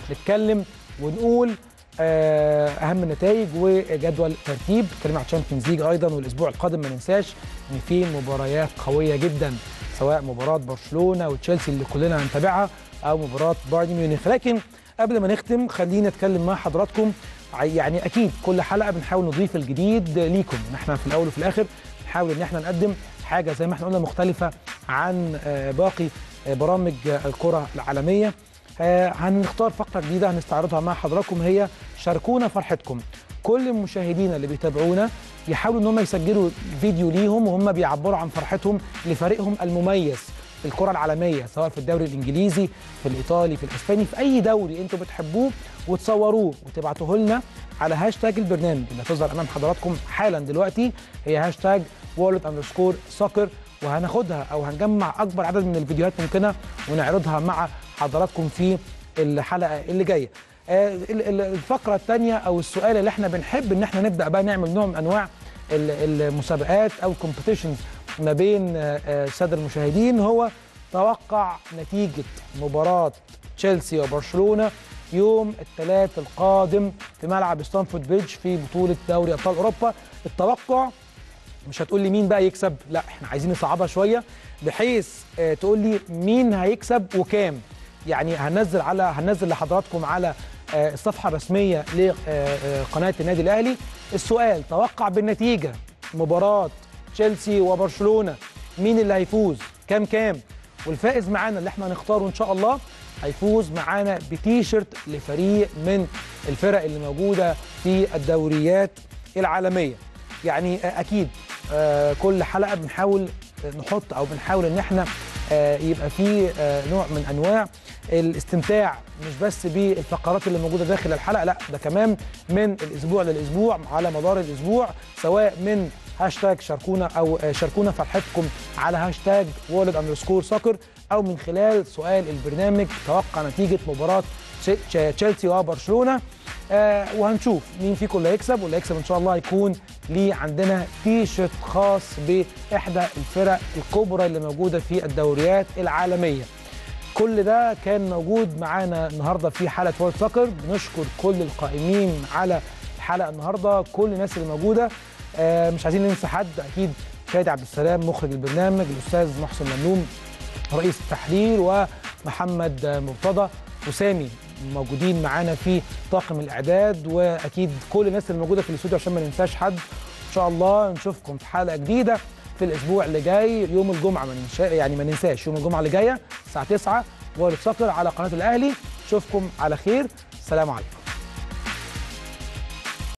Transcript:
نتكلم ونقول آه، اهم النتائج وجدول ترتيب نتكلم عن الشامبيونز ليج ايضا والاسبوع القادم ما ننساش ان في مباريات قويه جدا سواء مباراه برشلونه وتشيلسي اللي كلنا هنتابعها او مباراه بايرن ميونخ لكن قبل ما نختم خلينا نتكلم مع حضراتكم ع- يعني اكيد كل حلقه بنحاول نضيف الجديد ليكم ان احنا في الاول وفي الاخر نحاول ان احنا نقدم حاجه زي ما احنا قلنا مختلفه عن آه، باقي آه، برامج آه، الكره العالميه آه، هنختار فقره جديده هنستعرضها مع حضراتكم هي شاركونا فرحتكم كل المشاهدين اللي بيتابعونا يحاولوا ان هم يسجلوا فيديو ليهم وهم بيعبروا عن فرحتهم لفريقهم المميز في الكره العالميه سواء في الدوري الانجليزي في الايطالي في الاسباني في اي دوري انتم بتحبوه وتصوروه وتبعتوه لنا على هاشتاج البرنامج اللي هتظهر امام حضراتكم حالا دلوقتي هي هاشتاج وورلد اندرسكور سoccer وهناخدها او هنجمع اكبر عدد من الفيديوهات ممكنه ونعرضها مع حضراتكم في الحلقه اللي جايه آه، ال- ال- الفقره الثانيه او السؤال اللي احنا بنحب ان احنا نبدا بقى نعمل نوع من انواع ال- المسابقات او الكومبيتيشنز ما بين آه، آه، الساده المشاهدين هو توقع نتيجه مباراه تشيلسي وبرشلونه يوم الثلاث القادم في ملعب ستانفورد بريدج في بطوله دوري ابطال اوروبا التوقع مش هتقول لي مين بقى يكسب لا احنا عايزين نصعبها شويه بحيث آه، تقول لي مين هيكسب وكام يعني هنزل على هنزل لحضراتكم على آه، الصفحه الرسميه لقناه النادي الاهلي السؤال توقع بالنتيجه مباراه تشيلسي وبرشلونه مين اللي هيفوز كام كام والفائز معانا اللي احنا هنختاره ان شاء الله هيفوز معانا بتيشرت لفريق من الفرق اللي موجوده في الدوريات العالميه يعني آه، اكيد آه، كل حلقه بنحاول نحط او بنحاول ان احنا آه، يبقى في آه، نوع من انواع الاستمتاع مش بس بالفقرات اللي موجوده داخل الحلقه لا ده كمان من الاسبوع للاسبوع على مدار الاسبوع سواء من هاشتاج شاركونا او آه، شاركونا فرحتكم على هاشتاج وورلد اندرسكور سoccer او من خلال سؤال البرنامج توقع نتيجه مباراه تش- تش- تشيلسي وبرشلونه آه وهنشوف مين فيكم اللي هيكسب واللي هيكسب ان شاء الله هيكون ليه عندنا تي شيرت خاص باحدى الفرق الكبرى اللي موجوده في الدوريات العالميه كل ده كان موجود معانا النهارده في حلقه وورد سoccer بنشكر كل القائمين على الحلقه النهارده كل الناس اللي موجوده آه مش عايزين ننسى حد اكيد شادي عبد السلام مخرج البرنامج الاستاذ محسن ممنون رئيس التحرير ومحمد مرتضى وسامي موجودين معانا في طاقم الاعداد واكيد كل الناس اللي موجوده في الاستوديو عشان ما ننساش حد ان شاء الله نشوفكم في حلقه جديده في الاسبوع اللي جاي يوم الجمعه ما ننساش يعني ما ننساش يوم الجمعه اللي جايه الساعه 9 وورد سكر على قناه الاهلي نشوفكم على خير السلام عليكم